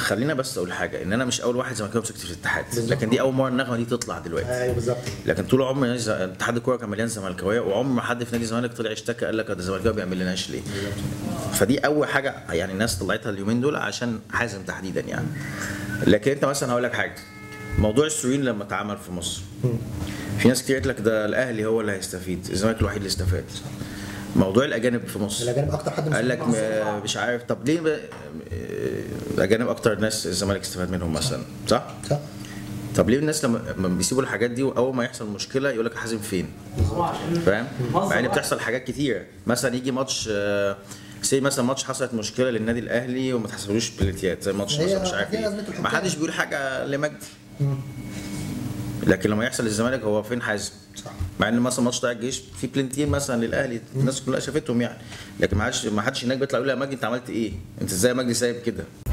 خلينا بس اقول حاجه ان انا مش اول واحد زملكاوي مسكت في الاتحاد بالظبط. لكن دي اول مره النغمه دي تطلع دلوقتي ايوه بالظبط لكن طول عمر نادي ز- اتحاد الكوره كان مليان زملكاويه وعمر ما حد في نادي الزمالك طلع اشتكى قال لك ده الزملكاوي بيعمل لناش ليه فدي اول حاجه يعني الناس طلعتها اليومين دول عشان حازم تحديدا يعني لكن انت مثلا هقول لك حاجه موضوع السوريين لما اتعمل في مصر في ناس كتير قالت لك ده الاهلي هو اللي هيستفيد الزمالك الوحيد اللي استفاد موضوع الاجانب في مصر الاجانب اكتر حد قال لك مستفيد. م- مش عارف طب ليه ب- الاجانب اكتر ناس الزمالك استفاد منهم مثلا صح؟ صح طب ليه الناس لما لما بيسيبوا الحاجات دي واول ما يحصل مشكله يقول لك حازم فين؟ فاهم؟ مع ان بتحصل حاجات كتيره مثلا يجي ماتش سي مثلا ماتش حصلت مشكله للنادي الاهلي وما تحسبلوش بلنتيات زي ماتش هي مثلا مش عارف هي ايه أزمة الحكام. ما حدش بيقول حاجه لمجدي لكن لما يحصل الزمالك هو فين حازم؟ صح مع ان مثلا ماتش بتاع الجيش في بلنتين مثلا للاهلي الناس كلها شافتهم يعني لكن ما حدش ما حدش هناك بيطلع يقول يا مجدي انت عملت ايه؟ انت ازاي يا مجدي سايب كده؟